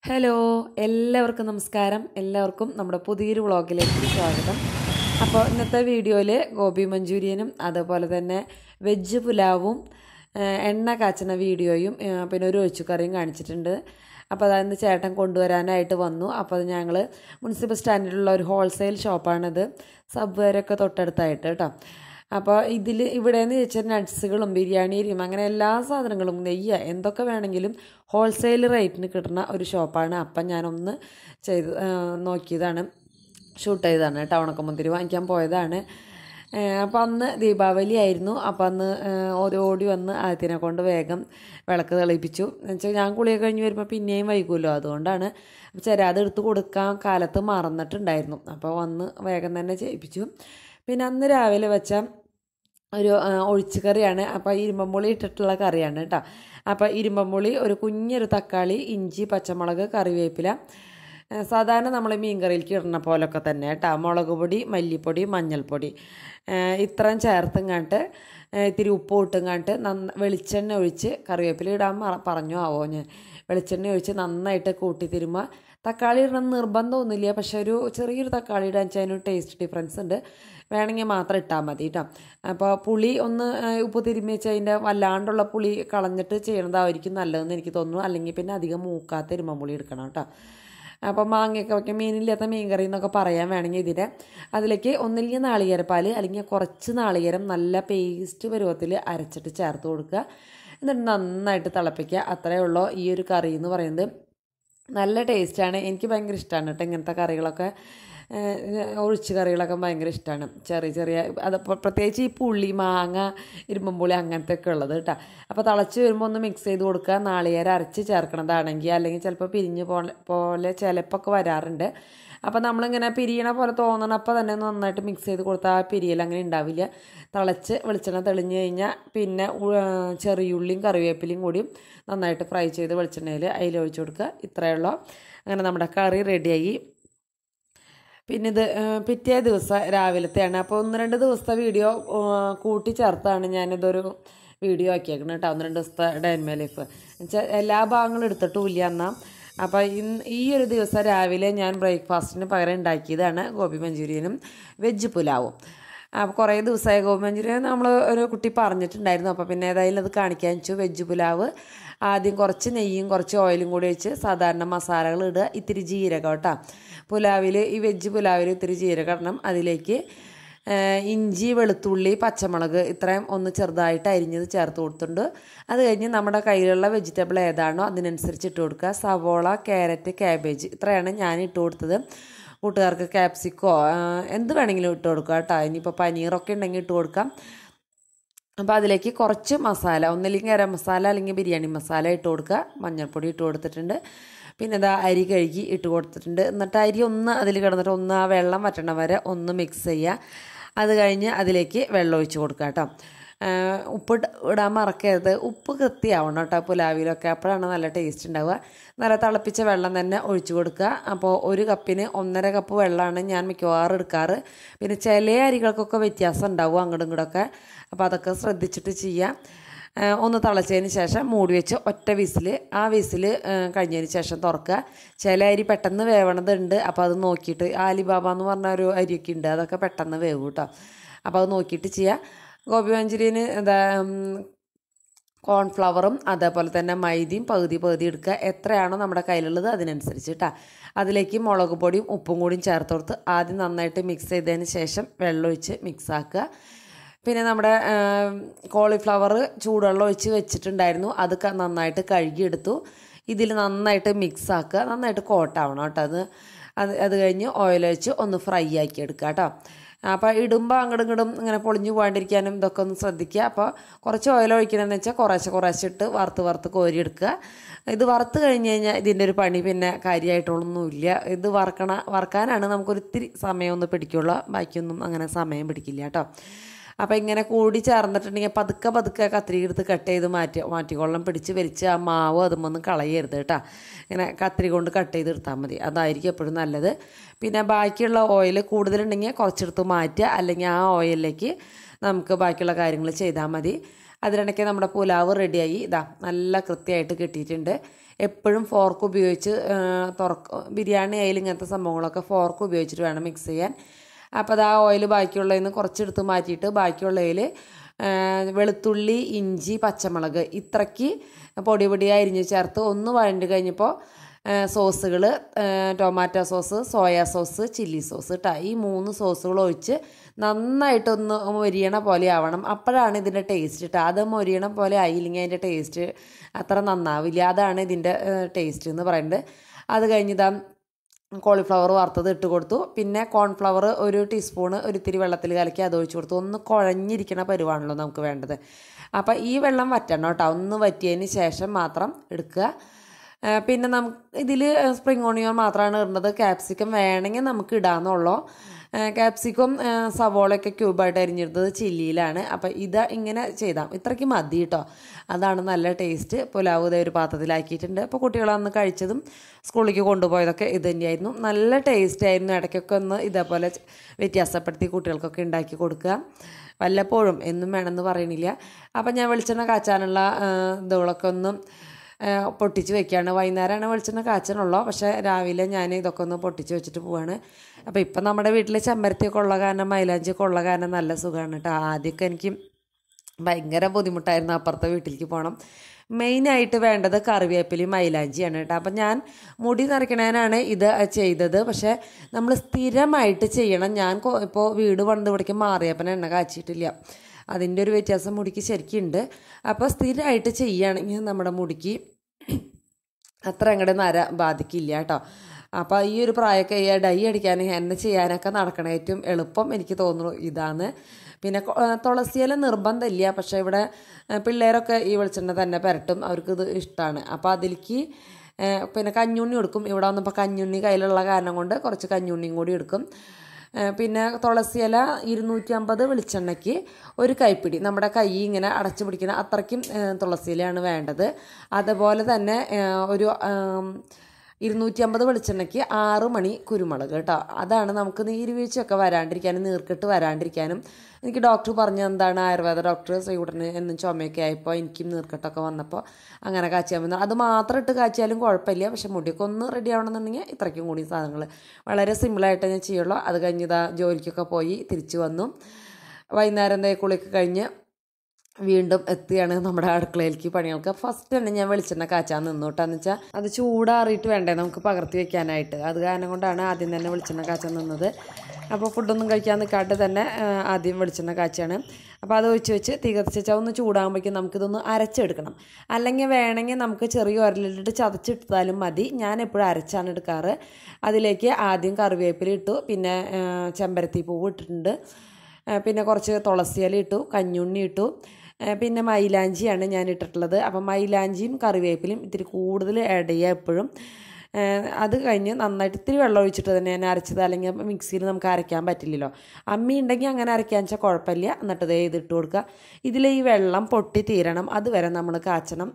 hello എല്ലാവർക്കും നമസ്കാരം എല്ലാവർക്കും നമ്മുടെ പുതിയൊരു വ്ളോഗിലേക്ക് സ്വാഗതം അപ്പോൾ ഇന്നത്തെ വീഡിയോയിൽ ഗോബി മഞ്ചൂരിയനും അതുപോലെ തന്നെ വെജ് പുലാവും ഏഹ്, എണ്ണ കാച്ചുന്ന വീഡിയോയും ഏഹ്, പിന്നെ ഒരു ഒഴിച്ചുകറിയും കാണിച്ചിട്ടുണ്ട് അപ്പോൾ അതായത് ചേട്ടൻ കൊണ്ടുവരാനായിട്ട് വന്നു അപ്പോൾ അത് ഞങ്ങൾ മുനിസിപ്പൽ സ്റ്റാൻഡിലുള്ള ഒരു ഹോൾസെയിൽ ഷോപ്പാണിത് സബ്വേരൊക്കെ തൊട്ടടുത്തായിട്ട് കേട്ടോ അപ്പോൾ ഇതിൽ ഇവിടെ എന്ന് ചോദിച്ചാൽ നട്ട്സുകളും ബിരിയാണിയും അങ്ങനെ എല്ലാ സാധനങ്ങളും നെയ്യ് എന്തൊക്കെ വേണമെങ്കിലും ഹോൾസെയിൽ റേറ്റിന് കിട്ടുന്ന ഒരു ഷോപ്പാണ് അപ്പം ഞാനൊന്ന് ചെയ്ത് ആ, നോക്കിയതാണ് ഷൂട്ട് ചെയ്തതാണ് കേട്ടോ ഉണക്കമുന്തിരി വാങ്ങിക്കാൻ പോയതാണ് അപ്പോൾ അന്ന് ദീപാവലി ആയിരുന്നു അപ്പോൾ അന്ന് ആ, ഓടി ഓടി വന്ന് ആദ്യത്തിനെ കൊണ്ട് വേഗം വിളക്ക് തെളിയിപ്പിച്ചു എന്നുവെച്ചാൽ ഞാൻ കുളിയൊക്കെ കഴിഞ്ഞ് വരുമ്പോൾ പിന്നെയും വൈകുമല്ലോ അതുകൊണ്ടാണ് ചെരാത് എടുത്ത് കൊടുക്കാൻ കാലത്ത് മറന്നിട്ടുണ്ടായിരുന്നു അപ്പോൾ വന്ന് വേഗം തന്നെ ചെയ്യിപ്പിച്ചു പിന്നെ അന്ന് രാവിലെ വെച്ച ഒരു ആ, ഒഴിച്ചുകറിയാണ് അപ്പോൾ ഇരുമ്പമ്പുളി ഇട്ടിട്ടുള്ള കറിയാണ് കേട്ടോ അപ്പോൾ ഇരുമ്പമ്പുളി ഒരു കുഞ്ഞൊരു തക്കാളി ഇഞ്ചി പച്ചമുളക് കറിവേപ്പില ആ, സാധാരണ നമ്മൾ മീൻ കറിയിലേക്ക് ഇടുന്ന പോലൊക്കെ തന്നെ കേട്ടോ മുളക് പൊടി മല്ലിപ്പൊടി മഞ്ഞൾപ്പൊടി ആ, ഇത്രയും ചേർത്തുങ്ങാണ്ട് ആ, ഇത്തിരി ഉപ്പ് ഇട്ടുങ്ങാണ്ട് നന്ന വെളിച്ചെണ്ണ ഒഴിച്ച് കറിവേപ്പില ഇടാൻ മറ- പറഞ്ഞു ആവോ ഞാൻ വെളിച്ചെണ്ണ ഒഴിച്ച് നന്നായിട്ട് കൂട്ടി തിരുമ്പോൾ തക്കാളി ഇടണം നിർബന്ധമൊന്നുമില്ല പക്ഷെ ഒരു ചെറിയൊരു തക്കാളി ഇടാൻ വെച്ചാൽ അതിനൊരു ടേസ്റ്റ് ഡിഫറൻസ് ഉണ്ട് വേണമെങ്കിൽ മാത്രം ഇട്ടാൽ മതി കേട്ടോ അപ്പോൾ പുളി ഒന്ന് ആ, ഉപ്പ് തിരുമ്മി വെച്ച് അതിൻ്റെ വല്ലാണ്ടുള്ള പുളി കളഞ്ഞിട്ട് ചെയ്യണതായിരിക്കും നല്ലതെന്ന് എനിക്ക് തോന്നുന്നു അല്ലെങ്കിൽ പിന്നെ അധികം മൂക്കാത്ത ഇരുമ്പുളി എടുക്കണം കേട്ടോ അപ്പോൾ മാങ്ങയൊക്കെ വയ്ക്കാൻ മീനില്ലാത്ത മീൻ കറി എന്നൊക്കെ പറയാൻ വേണമെങ്കിൽ ഇതിനെ അതിലേക്ക് ഒന്നില്ലെങ്കിൽ നാളികേരപ്പാൽ അല്ലെങ്കിൽ കുറച്ച് നാളികേരം നല്ല പേസ്റ്റ് പരുവത്തിൽ അരച്ചിട്ട് ചേർത്ത് കൊടുക്കുക എന്നിട്ട് നന്നായിട്ട് തിളപ്പിക്കുക അത്രയേ ഉള്ളൂ ഈ ഒരു കറി എന്ന് പറയുന്നത് നല്ല ടേസ്റ്റാണ് എനിക്ക് ഭയങ്കര ഇഷ്ടമാണ് കേട്ടോ ഇങ്ങനത്തെ കറികളൊക്കെ ഏഹ്, ഒഴിച്ച് കറികളൊക്കെ ഭയങ്കര ഇഷ്ടമാണ് ചെറിയ ചെറിയ അത് പ്ര- പ്രത്യേകിച്ച് ഈ പുള്ളി മാങ്ങ ഇരുമ്പുള്ളി അങ്ങനത്തെ ഒക്കെ ഉള്ളത് കേട്ടോ അപ്പോൾ തിളച്ച് വരുമ്പോൾ ഒന്ന് മിക്സ് ചെയ്ത് കൊടുക്കുക നാളികേരം അരച്ച് ചേർക്കണതാണെങ്കിൽ അല്ലെങ്കിൽ ചിലപ്പോൾ പിരിഞ്ഞ് പോലെ പോലെ ചിലപ്പോൾ ഒക്കെ വരാറുണ്ട് അപ്പോൾ നമ്മളിങ്ങനെ പിരിയണ പോലെ തോന്നണം അപ്പോൾ തന്നെ ഒന്ന് നന്നായിട്ട് മിക്സ് ചെയ്ത് കൊടുത്താൽ ആ പിരിയൽ അങ്ങനെ ഉണ്ടാവില്ല തിളച്ച് വെളിച്ചെണ്ണ തെളിഞ്ഞ് കഴിഞ്ഞാൽ പിന്നെ ഉ- ചെറിയുള്ളിയും കറിവേപ്പിലയും കൂടിയും നന്നായിട്ട് ഫ്രൈ ചെയ്ത് വെളിച്ചെണ്ണയിൽ അതിൽ ഒഴിച്ച് കൊടുക്കുക ഇത്രയേ ഉള്ളൂ അങ്ങനെ നമ്മുടെ കറി റെഡിയായി പിന്നെ ഇത് ആ, പിറ്റേ ദിവസം രാവിലത്തെയാണ് അപ്പോൾ ഒന്ന് രണ്ട് ദിവസത്തെ വീഡിയോ ആ, കൂട്ടി ചേർത്താണ് ഞാനിതൊരു വീഡിയോ ആക്കിയേക്കണം കേട്ടോ ഒന്ന് രണ്ട് ദിവസത്തെ ഡൈൻമേ ലൈഫ് എന്നുവെച്ചാൽ എല്ലാ ഭാഗങ്ങളും എടുത്തിട്ടുമില്ല എന്നാൽ അപ്പോൾ ഇന്ന് ഈ ഒരു ദിവസം രാവിലെ ഞാൻ ബ്രേക്ക്ഫാസ്റ്റിന് പകരം ഉണ്ടാക്കിയതാണ് ഗോപി മഞ്ചൂരിയനും വെജ് പുലാവും അപ്പോൾ കുറേ ദിവസമായി ഗോപി മഞ്ചൂരിയൻ നമ്മൾ ഒരു കുട്ടി പറഞ്ഞിട്ടുണ്ടായിരുന്നു അപ്പോൾ പിന്നെ ഏതായാലും അത് കാണിക്കാൻ വെച്ചു വെജ് പുലാവ് ആദ്യം കുറച്ച് നെയ്യും കുറച്ച് ഓയിലും കൂടി വെച്ച് സാധാരണ മസാലകൾ ഇടുക ഇത്തിരി ജീരകം കേട്ടോ പുലാവിൽ ഈ വെജ് പുലാവിൽ ഇത്തിരി ജീരകം ഇടണം അതിലേക്ക് ആ, ഇഞ്ചി വെളുത്തുള്ളി പച്ചമുളക് ഇത്രയും ഒന്ന് ചെറുതായിട്ട് അരിഞ്ഞത് ചേർത്ത് കൊടുത്തിട്ടുണ്ട് അത് കഴിഞ്ഞ് നമ്മുടെ കയ്യിലുള്ള വെജിറ്റബിൾ ഏതാണോ അതിനനുസരിച്ച് ഇട്ട് കൊടുക്കുക സവോള ക്യാരറ്റ് ക്യാബേജ് ഇത്രയാണ് ഞാൻ ഇട്ട് കൊടുത്തത് കൂട്ടുകാർക്ക് ക്യാപ്സിക്കോ ആ, എന്ത് വേണമെങ്കിലും ഇട്ട് കൊടുക്കുക കേട്ടോ ഇനിയിപ്പോൾ പനീറൊക്കെ ഉണ്ടെങ്കിൽ ഇട്ട് കൊടുക്കാം അപ്പോൾ അതിലേക്ക് കുറച്ച് മസാല ഒന്നില്ലെങ്കിൽ ഗരം മസാല അല്ലെങ്കിൽ ബിരിയാണി മസാല ഇട്ട് കൊടുക്കുക മഞ്ഞൾപ്പൊടി ഇട്ട് കൊടുത്തിട്ടുണ്ട് പിന്നെ ഇതാ അരി കഴുകി ഇട്ട് കൊടുത്തിട്ടുണ്ട് എന്നിട്ട് അരി ഒന്ന് അതിൽ കിടന്നിട്ട് ഒന്ന് ആ വെള്ളം വറ്റണ വരെ ഒന്ന് മിക്സ് ചെയ്യുക അത് കഴിഞ്ഞ് അതിലേക്ക് വെള്ളം ഒഴിച്ച് കൊടുക്കുക കേട്ടോ ആഹ് ഉപ്പ് ഇട- ഇടാൻ മറക്കരുത് ഉപ്പ് കൃത്യമാവണം കേട്ടോ പുലാവിലൊക്കെ അപ്പോഴാണ് നല്ല ടേസ്റ്റ് ഉണ്ടാവുക നല്ല തിളപ്പിച്ച വെള്ളം തന്നെ ഒഴിച്ചു കൊടുക്കുക അപ്പോൾ ഒരു കപ്പിന് ഒന്നര കപ്പ് വെള്ളമാണ് ഞാൻ മിക്കവാറും എടുക്കാറ് പിന്നെ ചില അരികൾക്കൊക്കെ വ്യത്യാസം ഉണ്ടാവും അങ്ങോട്ടും ഇങ്ങോട്ടൊക്കെ അപ്പോൾ അതൊക്കെ ശ്രദ്ധിച്ചിട്ട് ചെയ്യാം ആഹ് ഒന്ന് തിളച്ചതിന് ശേഷം മൂടി വെച്ച് ഒറ്റ വിസിൽ ആ വിസിൽ കഴിഞ്ഞതിന് ശേഷം തുറക്കുക ചില അരി പെട്ടെന്ന് വേവണതുണ്ട് അപ്പോൾ അത് നോക്കിയിട്ട് ആലിബാബ എന്ന് പറഞ്ഞ ഒരു അരിയൊക്കെ ഉണ്ട് അതൊക്കെ പെട്ടെന്ന് വേവും കേട്ടോ അപ്പോൾ അത് നോക്കിയിട്ട് ചെയ്യുക ഗോപി മഞ്ചൂരിയന് എന്താ ഉം, കോൺഫ്ലവറും അതേപോലെ തന്നെ മൈദയും പകുതി പകുതി എടുക്കുക എത്രയാണോ നമ്മുടെ കയ്യിലുള്ളത് അതിനനുസരിച്ച് കേട്ടോ അതിലേക്ക് മുളക് പൊടിയും ഉപ്പും കൂടിയും ചേർത്ത് കൊടുത്ത് ആദ്യം നന്നായിട്ട് മിക്സ് ചെയ്തതിന് ശേഷം വെള്ളമൊഴിച്ച് മിക്സ് ആക്കുക പിന്നെ നമ്മുടെ കോളിഫ്ലവർ ചൂടുവെള്ളം ഒഴിച്ച് വെച്ചിട്ടുണ്ടായിരുന്നു അത് ക- നന്നായിട്ട് കഴുകിയെടുത്തു ഇതിൽ നന്നായിട്ട് മിക്സ് ആക്കുക നന്നായിട്ട് കോട്ടാവണം കേട്ടോ അത് അത് അത് കഴിഞ്ഞ് ഓയിൽ ഒഴിച്ച് ഒന്ന് ഫ്രൈ ആക്കി എടുക്കുക കേട്ടോ അപ്പോൾ ഇടുമ്പോൾ അങ്ങോട്ടും ഇങ്ങോട്ടും ഇങ്ങനെ പൊളിഞ്ഞു പോകാണ്ടിരിക്കാനും ഇതൊക്കെ ഒന്ന് ശ്രദ്ധിക്കുക അപ്പോൾ കുറച്ച് ഓയിൽ ഒഴിക്കണമെന്ന് വെച്ചാൽ കുറേശ്ശെ കുറേശ്ശെ ഇട്ട് വറുത്ത് വറുത്ത് കോരിയെടുക്കുക ഇത് വറുത്ത് കഴിഞ്ഞ് കഴിഞ്ഞാൽ ഇതിൻ്റെ ഒരു പണി പിന്നെ കാര്യമായിട്ടൊന്നുമില്ല ഇത് വറക്കണ വറക്കാനാണ് നമുക്കൊരു ഇത്തിരി സമയം ഒന്ന് പിടിക്കുള്ളൂ ബാക്കിയൊന്നും അങ്ങനെ സമയം പിടിക്കില്ല കേട്ടോ അപ്പോൾ ഇങ്ങനെ കൂടി ചേർന്നിട്ടുണ്ടെങ്കിൽ പതുക്കെ പതുക്കെ കത്രി എടുത്ത് കട്ട് ചെയ്ത് മാറ്റി മാറ്റിക്കൊള്ളണം പിടിച്ച് വലിച്ച് ആ മാവ് അതുമൊന്നും കളയരുത് കേട്ടോ ഇങ്ങനെ കത്രി കൊണ്ട് കട്ട് ചെയ്ത് എടുത്താൽ മതി അതായിരിക്കും എപ്പോഴും നല്ലത് പിന്നെ ബാക്കിയുള്ള ഓയിൽ കൂടുതലുണ്ടെങ്കിൽ കുറച്ചെടുത്ത് മാറ്റുക അല്ലെങ്കിൽ ആ ഓയിലിലേക്ക് നമുക്ക് ബാക്കിയുള്ള കാര്യങ്ങൾ ചെയ്താൽ മതി അതിനിടയ്ക്ക് നമ്മുടെ പുലാവ് റെഡിയായി ഇതാ നല്ല കൃത്യമായിട്ട് കിട്ടിയിട്ടുണ്ട് എപ്പോഴും ഫോർക്ക് ഉപയോഗിച്ച് തുറക്ക ബിരിയാണി ആയാലും ഇങ്ങനത്തെ സംഭവങ്ങളൊക്കെ ഫോർക്ക് ഉപയോഗിച്ചിട്ട് വേണം മിക്സ് ചെയ്യാൻ അപ്പോൾ അത് ആ ഓയിൽ ബാക്കിയുള്ളതിൽ നിന്ന് കുറച്ചെടുത്ത് മാറ്റിയിട്ട് ബാക്കിയുള്ളതിൽ വെളുത്തുള്ളി ഇഞ്ചി പച്ചമുളക് ഇത്രയ്ക്ക് പൊടി പൊടിയായി അരിഞ്ഞ് ചേർത്ത് ഒന്ന് വഴണ്ട് കഴിഞ്ഞപ്പോൾ സോസുകൾ tomato sauce soya sauce chilli sauce കേട്ടോ ഈ മൂന്ന് സോസുകൾ ഒഴിച്ച് നന്നായിട്ടൊന്ന് മൊരിയണ പോലെ ആവണം അപ്പോഴാണ് ഇതിൻ്റെ ടേസ്റ്റ് കേട്ടോ അത് മൊരിയണ പോലെ ആയില്ലെങ്കിൽ അതിൻ്റെ ടേസ്റ്റ് അത്ര നന്നാവില്ല അതാണ് ഇതിൻ്റെ ടേസ്റ്റ് എന്ന് പറയുന്നത് അത് കഴിഞ്ഞിതാ കോളിഫ്ലവർ വറുത്തത് ഇട്ട് കൊടുത്തു പിന്നെ കോൺഫ്ലവർ ഒരു ടീസ്പൂണ് ഒരു ഇത്തിരി വെള്ളത്തിൽ കലക്കി അത് ഒഴിച്ച് കൊടുത്തു ഒന്ന് കുഴഞ്ഞിരിക്കണ പരുവാണല്ലോ നമുക്ക് വേണ്ടത് അപ്പോൾ ഈ വെള്ളം വറ്റണം കേട്ടോ ഒന്ന് വറ്റിയതിന് ശേഷം മാത്രം എടുക്കുക പിന്നെ നമുക്ക് ഇതിൽ സ്പ്രിംഗ് ഓണിയൻ മാത്രമാണ് ഇടുന്നത് ക്യാപ്സിക്കം വേണമെങ്കിൽ നമുക്ക് ഇടാമെന്നുള്ളൂ ക്യാപ്സിക്കം സവോളയൊക്കെ ക്യൂബായിട്ട് അരിഞ്ഞെടുത്തത് ചില്ലിയിലാണ് അപ്പോൾ ഇത് ഇങ്ങനെ ചെയ്താൽ ഇത്രയ്ക്ക് മതി കേട്ടോ അതാണ് നല്ല ടേസ്റ്റ് പുലാവ് ഇതേ ഒരു പാത്രത്തിലാക്കിയിട്ടുണ്ട് അപ്പോൾ കുട്ടികൾ അന്ന് കഴിച്ചതും സ്കൂളിലേക്ക് കൊണ്ടുപോയതൊക്കെ ഇത് തന്നെയായിരുന്നു നല്ല ടേസ്റ്റ് ആയിരുന്നു ഇടയ്ക്കൊക്കെ ഒന്ന് ഇതേപോലെ വ്യത്യാസപ്പെടുത്തി കുട്ടികൾക്കൊക്കെ ഉണ്ടാക്കി കൊടുക്കുക വല്ലപ്പോഴും എന്നും വേണമെന്ന് പറയണില്ല അപ്പം ഞാൻ വെളിച്ചെണ്ണ കാച്ചാനുള്ള ഇതുകളൊക്കെ ഒന്നും പൊട്ടിച്ച് വെക്കുകയാണ് വൈകുന്നേരമാണ് വെളിച്ചെണ്ണ കാച്ചണുള്ളൂ പക്ഷേ രാവിലെ ഞാൻ ഇതൊക്കെ ഒന്ന് പൊട്ടിച്ച് വെച്ചിട്ട് പോവാണ് അപ്പോൾ ഇപ്പം നമ്മുടെ വീട്ടിൽ ചെമ്പരത്തിയൊക്കെ ഉള്ള കാരണം മൈലാഞ്ചിയൊക്കെ ഉള്ള കാരണം നല്ല സുഖമാണ് കേട്ടോ ആദ്യമൊക്കെ എനിക്ക് ഭയങ്കര ബുദ്ധിമുട്ടായിരുന്നു അപ്പുറത്തെ വീട്ടിലേക്ക് പോകണം മെയിനായിട്ട് വേണ്ടത് കറിവേപ്പിലയും മൈലാഞ്ചിയാണ് കേട്ടോ അപ്പം ഞാൻ മുടി നിറയ്ക്കണേനാണ് ഇത് ചെയ്തത് പക്ഷേ നമ്മൾ സ്ഥിരമായിട്ട് ചെയ്യണം ഞാൻ ഇപ്പോൾ വീട് പണ്ട് ഇവിടേക്ക് മാറിയപ്പം എണ്ണ കാച്ചിട്ടില്ല അതിൻ്റെ ഒരു വ്യത്യാസം മുടിക്ക് ശരിക്കും ഉണ്ട് അപ്പോൾ സ്ഥിരമായിട്ട് ചെയ്യുകയാണെങ്കിൽ നമ്മുടെ മുടിക്ക് അത്ര അങ്ങോട്ട് നര ബാധിക്കില്ല കേട്ടോ അപ്പോൾ ഈ ഒരു പ്രായമൊക്കെ ഈ ഡൈ അടിക്കാൻ എന്നെ ചെയ്യാനൊക്കെ നടക്കണം ഏറ്റവും എളുപ്പം എനിക്ക് തോന്നുന്നു ഇതാണ് പിന്നെ തുളസിയില നിർബന്ധമില്ല പക്ഷേ ഇവിടെ പിള്ളേരൊക്കെ ഈ വെളിച്ചെണ്ണ തന്നെ പുരട്ടും അവർക്കിത് ഇഷ്ടമാണ് അപ്പോൾ അതിലേക്ക് പിന്നെ കഞ്ഞുണ്ണി എടുക്കും ഇവിടെ വന്നപ്പോൾ കഞ്ഞുണ്ണി കയ്യിലുള്ള കാരണം കൊണ്ട് കുറച്ച് കഞ്ഞുണ്ണിയും കൂടി എടുക്കും പിന്നെ തുളസിയില ഇരുന്നൂറ്റി അമ്പത് വെളിച്ചെണ്ണയ്ക്ക് ഒരു കൈപ്പിടി നമ്മുടെ കൈ ഇങ്ങനെ അടച്ചു പിടിക്കുന്ന അത്രയ്ക്കും തുളസിയിലയാണ് വേണ്ടത് അതുപോലെ തന്നെ ഒരു ഇരുന്നൂറ്റി അമ്പത് വെളിച്ചെണ്ണയ്ക്ക് ആറ് മണി കുരുമുളക് കേട്ടോ അതാണ് നമുക്ക് നീരുവീഴ്ചയൊക്കെ വരാണ്ടിരിക്കാനും നീർക്കെട്ട് വരാണ്ടിരിക്കാനും എനിക്ക് ഡോക്ടർ പറഞ്ഞ എന്താണ് ആയുർവേദ ഡോക്ടർ ശ്രീകുട്ടന് എന്നും ചുമയൊക്കെ ആയപ്പോൾ എനിക്കും നീർക്കെട്ടൊക്കെ വന്നപ്പോൾ അങ്ങനെ കാച്ചിയാൽ മതി അത് മാത്രം ഇട്ട് കാച്ചിയാലും കുഴപ്പമില്ല പക്ഷെ മുടിയൊക്കെ ഒന്ന് റെഡി ആവണമെന്നുണ്ടെങ്കിൽ ഇത്രയ്ക്കും കൂടി സാധനങ്ങൾ വളരെ സിമ്പിളായിട്ട് ഞാൻ ചെയ്യുള്ളൂ അത് കഴിഞ്ഞതാ ജോലിക്കൊക്കെ പോയി തിരിച്ചു വന്നു വൈകുന്നേരം എന്താ കുളിയൊക്കെ കഴിഞ്ഞ് വീണ്ടും എത്തിയാണ് നമ്മുടെ അടുക്കളയിലേക്ക് പണികൾക്ക് ഫസ്റ്റ് തന്നെ ഞാൻ വെളിച്ചെണ്ണ കാച്ചാൻ നിന്നു കേട്ടോ വെച്ചാൽ അത് ചൂടാറിയിട്ട് വേണ്ടേ നമുക്ക് പകർത്തി വെക്കാനായിട്ട് അത് കാരണം കൊണ്ടാണ് ആദ്യം തന്നെ വെളിച്ചെണ്ണ കാച്ചാൻ നിന്നത് അപ്പോൾ ഫുഡൊന്നും കഴിക്കാൻ നിൽക്കാണ്ട് തന്നെ ആദ്യം വെളിച്ചെണ്ണ കാച്ചാണ് അപ്പോൾ അത് ഒഴിച്ച് വെച്ച് തീ കത്തിച്ചാൽ ഒന്ന് ചൂടാകുമ്പോഴേക്കും നമുക്കിതൊന്ന് അരച്ചെടുക്കണം അല്ലെങ്കിൽ വേണമെങ്കിൽ നമുക്ക് ചെറിയ ഉരലിട്ടിട്ട് ചതച്ചിട്ടാലും മതി ഞാൻ എപ്പോഴും അരച്ചാണ് എടുക്കാറ് അതിലേക്ക് ആദ്യം കറിവേപ്പില ഇട്ടു പിന്നെ ചെമ്പരത്തി പൂവ് ഇട്ടിട്ടുണ്ട് പിന്നെ കുറച്ച് തുളസിയില ഇട്ടു കഞ്ഞുണ്ണി ഇട്ടു പിന്നെ മൈലാഞ്ചിയാണ് ഞാൻ ഇട്ടിട്ടുള്ളത് അപ്പം മൈലാഞ്ചിയും കറിവേപ്പിലയും ഇത്തിരി കൂടുതൽ ആഡ് ചെയ്യുക എപ്പോഴും അത് കഴിഞ്ഞ് നന്നായിട്ട് ഇത്തിരി വെള്ളം ഒഴിച്ചിട്ട് തന്നെ ഞാൻ അരച്ചത് അല്ലെങ്കിൽ മിക്സിയിൽ നമുക്ക് അരയ്ക്കാൻ പറ്റില്ലല്ലോ അമ്മി ഉണ്ടെങ്കിൽ അങ്ങനെ അരയ്ക്കാൻ വെച്ചാൽ കുഴപ്പമില്ല എന്നിട്ട് ദേ ഇതിട്ട് കൊടുക്കുക ഇതിൽ ഈ വെള്ളം പൊട്ടി തീരണം അതുവരെ നമ്മൾ കാച്ചണം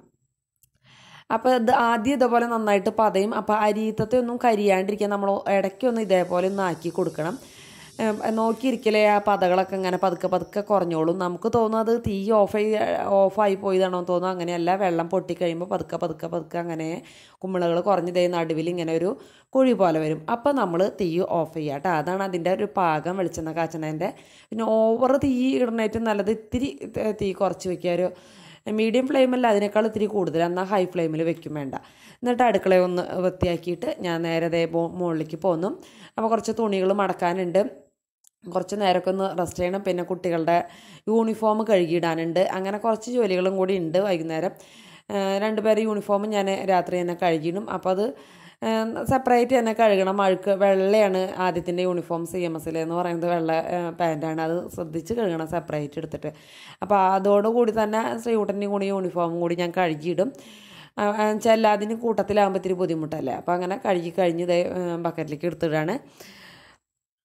അപ്പോൾ ഇത് ആദ്യം ഇതേപോലെ നന്നായിട്ട് പതയും അപ്പോൾ അരിയത്തത്തെ ഒന്നും കരിയാണ്ടിരിക്കാൻ നമ്മൾ ഇടയ്ക്കൊന്ന് ഇതേപോലെ ഒന്ന് ആക്കി കൊടുക്കണം നോക്കിയിരിക്കലേ ആ പതകളൊക്കെ ഇങ്ങനെ പതുക്കെ പതുക്കെ കുറഞ്ഞോളും നമുക്ക് തോന്നും അത് തീ ഓഫ് ഓഫായി പോയതാണോ തോന്നും അങ്ങനെയല്ല വെള്ളം പൊട്ടിക്കഴിയുമ്പോൾ പതുക്കെ പതുക്കെ പതുക്കെ അങ്ങനെ കുമ്പിളകൾ കുറഞ്ഞതേ നടുവിൽ ഇങ്ങനെ ഒരു കുഴി പോലെ വരും അപ്പോൾ നമ്മൾ തീ ഓഫ് ചെയ്യുക കേട്ടോ അതാണ് അതിൻ്റെ ഒരു പാകം വെളിച്ചെണ്ണ കാച്ചണതിൻ്റെ പിന്നെ ഓവർ തീ ഇടണേറ്റവും നല്ലത് ഇത്തിരി തീ കുറച്ച് വയ്ക്കുക ഒരു മീഡിയം ഫ്ലെയിമല്ല അതിനേക്കാൾ ഇത്തിരി കൂടുതൽ എന്നാൽ ഹൈ ഫ്ലെയിമിൽ വെക്കും വേണ്ട എന്നിട്ട് അടുക്കളയെ ഒന്ന് വൃത്തിയാക്കിയിട്ട് ഞാൻ നേരെ ദേ മുകളിലേക്ക് പോന്നു അപ്പോൾ കുറച്ച് തുണികൾ മടക്കാനുണ്ട് കുറച്ച് നേരമൊക്കെ ഒന്ന് റെസ്റ്റ് ചെയ്യണം പിന്നെ കുട്ടികളുടെ യൂണിഫോം കഴുകിയിടാനുണ്ട് അങ്ങനെ കുറച്ച് ജോലികളും കൂടി ഉണ്ട് വൈകുന്നേരം രണ്ടുപേരെ യൂണിഫോം ഞാൻ രാത്രി തന്നെ കഴുകിയിടും അപ്പോൾ അത് സെപ്പറേറ്റ് തന്നെ കഴുകണം അഴുക്ക് വെള്ളയാണ് ആദ്യത്തിൻ്റെ യൂണിഫോം സി എം എസിൽ എന്ന് പറയുന്നത് വെള്ള പാൻറ്റാണ് അത് ശ്രദ്ധിച്ച് കഴുകണം സെപ്പറേറ്റ് എടുത്തിട്ട് അപ്പോൾ അതോടുകൂടി തന്നെ ശ്രീകുട്ടൻ്റെയും കൂടി യൂണിഫോമും കൂടി ഞാൻ കഴുകിയിടും വെച്ചാൽ എല്ലാത്തിനും കൂട്ടത്തിലാകുമ്പോൾ ഇത്തിരി ബുദ്ധിമുട്ടല്ലേ അപ്പോൾ അങ്ങനെ കഴുകി കഴിഞ്ഞ് ഇതേ ബക്കറ്റിലേക്ക് എടുത്തിടാണ്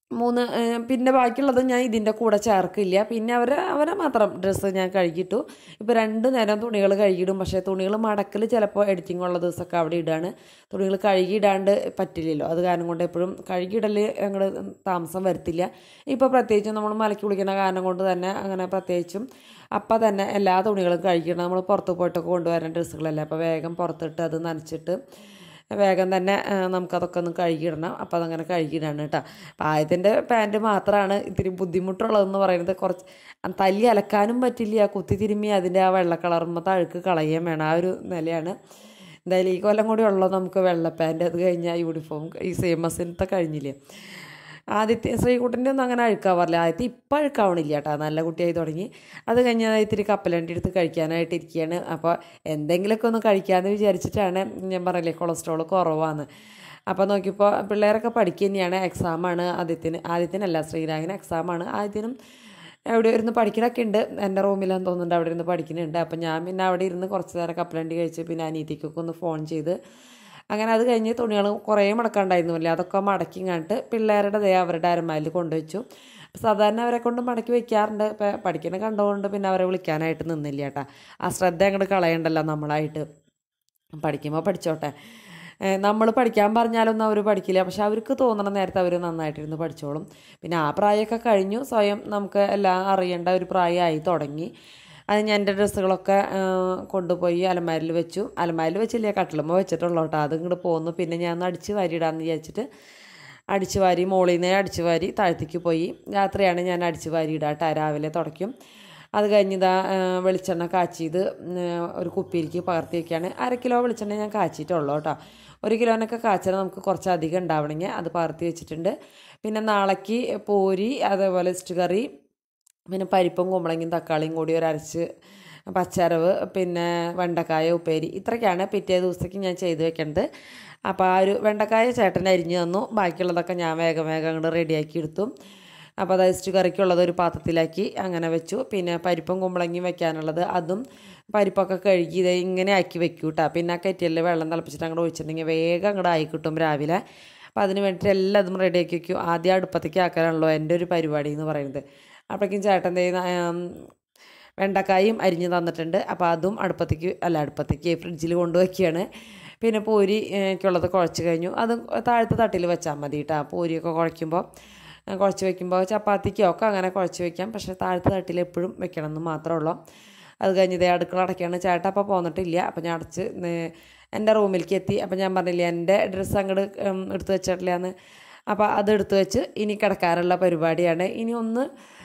മൂന്ന് ഏഹ്, പിന്നെ ബാക്കിയുള്ളത് ഞാൻ ഇതിൻ്റെ കൂടെ ചേർക്കില്ല പിന്നെ അവരെ അവരെ മാത്രം ഡ്രസ്സ് ഞാൻ കഴുകിയിട്ടു ഇപ്പോൾ രണ്ട് നേരം തുണികൾ കഴുകിയിടും പക്ഷേ തുണികൾ മടക്കൽ ചിലപ്പോൾ എഡിറ്റിംഗ് ഉള്ള ദിവസമൊക്കെ അവിടെ ഇടാണ് തുണികൾ കഴുകിയിടാണ്ട് പറ്റില്ലല്ലോ അത് കാരണം കൊണ്ട് എപ്പോഴും കഴുകിയിടൽ അങ്ങോട്ട് താമസം വരത്തില്ല ഇപ്പോൾ പ്രത്യേകിച്ചും നമ്മൾ മലക്കി കുളിക്കുന്ന കാരണം കൊണ്ട് തന്നെ അങ്ങനെ പ്രത്യേകിച്ചും അപ്പം തന്നെ എല്ലാ തുണികളും കഴുകിയിടണം നമ്മൾ പുറത്ത് പോയിട്ടൊക്കെ കൊണ്ടുവരുന്ന ഡ്രസ്സുകളല്ലേ അപ്പോൾ വേഗം പുറത്തിട്ട് അത് നനച്ചിട്ട് വേഗം തന്നെ ആ, നമുക്കതൊക്കെ ഒന്ന് കഴുകിയിടണം അപ്പോൾ അതങ്ങനെ കഴുകിയിടാണ് കേട്ടോ അപ്പോൾ ആദ്യത്തിൻ്റെ പാൻറ്റ് മാത്രമാണ് ഇത്തിരി ബുദ്ധിമുട്ടുള്ളതെന്ന് പറയുന്നത് കുറച്ച് തല്ലി അലക്കാനും പറ്റില്ല കുത്തി തിരുമ്മി അതിൻ്റെ ആ വെള്ള കളറുമ്പത്തെ അഴുക്ക് കളയുകയും വേണം ആ ഒരു നിലയാണ് എന്തായാലും ഈ കൊല്ലം കൂടി ഉള്ളത് നമുക്ക് വെള്ള പാൻറ്റ് അത് കഴിഞ്ഞാൽ യൂണിഫോം ഈ സെയിം മസിനത്തെ കഴിഞ്ഞില്ലേ ആദ്യത്തെ ശ്രീകുട്ടൻ്റെ ഒന്നും അങ്ങനെ അഴുക്കാവാറില്ല ആദ്യത്തെ ഇപ്പം അഴുക്കാവണില്ല കേട്ടോ നല്ല കുട്ടിയായി തുടങ്ങി അത് കഴിഞ്ഞ് ഞാൻ ഇത്തിരി കപ്പലണ്ടി എടുത്ത് കഴിക്കാനായിട്ട് ഇരിക്കുകയാണ് അപ്പോൾ എന്തെങ്കിലുമൊക്കെ ഒന്ന് കഴിക്കാമെന്ന് വിചാരിച്ചിട്ടാണ് ഞാൻ പറയില്ലേ കൊളസ്ട്രോൾ കുറവാണ് അപ്പോൾ നോക്കിയപ്പോൾ പിള്ളേരൊക്കെ പഠിക്കുക തന്നെയാണ് എക്സാമാണ് ആദ്യത്തിന് ആദ്യത്തിനല്ല ശ്രീരാഗിന് എക്സാമാണ് ആദ്യത്തിനും എവിടെ ഇരുന്ന് പഠിക്കണൊക്കെ ഉണ്ട് എൻ്റെ റൂമിലാന്ന് തോന്നുന്നുണ്ട് അവിടെ ഇരുന്ന് പഠിക്കുന്നുണ്ട് അപ്പം ഞാൻ പിന്നെ അവിടെ ഇരുന്ന് കുറച്ച് നേരം കപ്പലണ്ടി കഴിച്ച് പിന്നെ അനീതിക്കൊക്കെ ഒന്ന് ഫോൺ ചെയ്ത് അങ്ങനെ അത് കഴിഞ്ഞ് തുണികൾ കുറേ മടക്കാണ്ടായിരുന്നില്ല അതൊക്കെ മടക്കി കണ്ടിട്ട് പിള്ളേരുടെ ദേ അവരുടെ അരമാലിൽ കൊണ്ടുവച്ചു സാധാരണ അവരെ കൊണ്ട് മടക്കി വെക്കാറുണ്ട് ഇപ്പം പഠിക്കുന്ന കണ്ടുകൊണ്ട് പിന്നെ അവരെ വിളിക്കാനായിട്ട് നിന്നില്ല കേട്ടാ ആ ശ്രദ്ധ അങ്ങോട്ട് കളയണ്ടല്ലോ നമ്മളായിട്ട് പഠിക്കുമ്പോൾ പഠിച്ചോട്ടെ നമ്മൾ പഠിക്കാൻ പറഞ്ഞാലൊന്നും അവർ പഠിക്കില്ല പക്ഷെ അവർക്ക് തോന്നണ നേരത്തെ അവർ നന്നായിട്ടിരുന്ന് പഠിച്ചോളും പിന്നെ ആ പ്രായമൊക്കെ കഴിഞ്ഞു സ്വയം നമുക്ക് എല്ലാം അറിയേണ്ട ഒരു പ്രായമായി തുടങ്ങി അത് ഞാൻ എൻ്റെ ഡ്രസ്സുകളൊക്കെ ആ, കൊണ്ടുപോയി അലമാരിൽ വെച്ചു അലമാരിൽ വെച്ചില്ല കട്ടിലുമ്പോൾ വെച്ചിട്ടുള്ളൂ കേട്ടോ അത് ഇങ്ങോട്ട് പോന്നു പിന്നെ ഞാൻ ഒന്ന് അടിച്ച് വാരിയിടാമെന്ന് വിചാരിച്ചിട്ട് അടിച്ച് വാരി മോളിൽ നിന്ന് അടിച്ച് വാരി താഴത്തേക്ക് പോയി രാത്രിയാണ് ഞാൻ അടിച്ച് വാരി ഇടുക കേട്ടോ രാവിലെ തുടയ്ക്കും അത് കഴിഞ്ഞ് ഇതാ ആ, വെളിച്ചെണ്ണ കാച്ചിയത് ഒരു കുപ്പിയിലേക്ക് പകർത്തി വയ്ക്കുകയാണ് അര കിലോ വെളിച്ചെണ്ണ ഞാൻ കാച്ചിട്ടുള്ളൂ കേട്ടോ ഒരു കിലോനൊക്കെ കാച്ചാൽ നമുക്ക് കുറച്ച് അധികം ഉണ്ടാവണമെങ്കിൽ അത് പകർത്തി വെച്ചിട്ടുണ്ട് പിന്നെ നാളേക്ക് പോരി അതേപോലെ ഇസ്റ്റ് കറി പിന്നെ പരിപ്പും കുമ്പളങ്ങയും തക്കാളിയും കൂടി ഒരു അരച്ച് പച്ചരവ് പിന്നെ വെണ്ടക്കായ ഉപ്പേരി ഇത്രയൊക്കെയാണ് പിറ്റേ ദിവസത്തേക്ക് ഞാൻ ചെയ്ത് വെക്കേണ്ടത് അപ്പോൾ ആ ഒരു വെണ്ടക്കായ ചേട്ടൻ അരിഞ്ഞു തന്നു ബാക്കിയുള്ളതൊക്കെ ഞാൻ വേഗം വേഗം അങ്ങോട്ട് റെഡിയാക്കി എടുത്തു അപ്പോൾ അത് ഇസ്റ്റ് കറിക്കുള്ളത് ഒരു പാത്രത്തിലാക്കി അങ്ങനെ വെച്ചു പിന്നെ പരിപ്പും കുമ്പളങ്ങയും വെക്കാനുള്ളത് അതും പരിപ്പൊക്കെ കഴുകി ഇത് ഇങ്ങനെ ആക്കി വെക്കൂ കേട്ടോ പിന്നെ ആ കെറ്റിയലിൽ വെള്ളം തിളപ്പിച്ചിട്ട് അങ്ങോട്ട് ഒഴിച്ചിട്ടുണ്ടെങ്കിൽ വേഗം അങ്ങോട്ട് ആയി കിട്ടും രാവിലെ അപ്പോൾ അതിന് വേണ്ടിയിട്ട് എല്ലാം അതും റെഡിയാക്കി വെക്കും ആദ്യം അടുപ്പത്തേക്ക് ആക്കാനാണല്ലോ എൻ്റെ ഒരു പരിപാടി എന്ന് പറയുന്നത് അപ്പോഴേക്കും ചേട്ടൻ ദേ ന- ആം, വെണ്ടക്കായും അരിഞ്ഞ് തന്നിട്ടുണ്ട് അപ്പോൾ അതും അടുപ്പത്തേക്ക് അല്ല അടുപ്പത്തേക്ക് ഫ്രിഡ്ജിൽ കൊണ്ടുവയ്ക്കുകയാണ് പിന്നെ പൂരി ക്കുള്ളത് കുഴച്ച് കഴിഞ്ഞു അത് താഴത്തെ തട്ടിൽ വെച്ചാൽ മതി കേട്ടോ പൂരിയൊക്കെ കുഴയ്ക്കുമ്പോൾ ആ, കുഴച്ച് വെക്കുമ്പോൾ ചപ്പാത്തിക്കോ ഒക്കെ അങ്ങനെ കുഴച്ച് വെക്കാം പക്ഷേ താഴത്തെ തട്ടിൽ എപ്പോഴും വെക്കണം എന്ന് മാത്രമേ ഉള്ളൂ അത് കഴിഞ്ഞ് ഇതേ അടുക്കള അടയ്ക്കാണ് ചേട്ടൻ അപ്പോൾ പോന്നിട്ടില്ല അപ്പോൾ ഞാൻ അടച്ച് നേ- എൻ്റെ റൂമിലേക്ക് എത്തി അപ്പോൾ ഞാൻ പറഞ്ഞില്ല എൻ്റെ ഡ്രസ്സ് അങ്ങോട്ട് എടുത്ത് വെച്ചിട്ടില്ല എന്ന് അപ്പോൾ അത് എടുത്ത് വെച്ച് ഇനി കിടക്കാറുള്ള പരിപാടിയാണ് ഇനി ഒന്ന്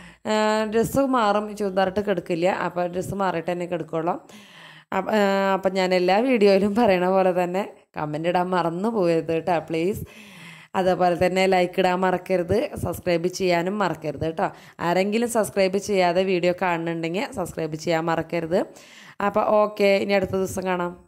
ഡ്രസ്സ് മാറും ചുരിദാറിട്ട് കിടക്കില്ല അപ്പോൾ ഡ്രസ്സ് മാറിയിട്ട് തന്നെ കിടക്കുള്ളൂ അപ്പ- ആ, അപ്പം ഞാൻ എല്ലാ വീഡിയോയിലും പറയണ പോലെ തന്നെ കമൻ്റ് ഇടാൻ മറന്നു പോയത് കേട്ടോ പ്ലീസ് അതേപോലെ തന്നെ ലൈക്ക് ഇടാൻ മറക്കരുത് സബ്സ്ക്രൈബ് ചെയ്യാനും മറക്കരുത് കേട്ടോ ആരെങ്കിലും സബ്സ്ക്രൈബ് ചെയ്യാതെ വീഡിയോ കാണുന്നുണ്ടെങ്കിൽ സബ്സ്ക്രൈബ് ചെയ്യാൻ മറക്കരുത് അപ്പോൾ ഓക്കെ ഇനി അടുത്ത ദിവസം കാണാം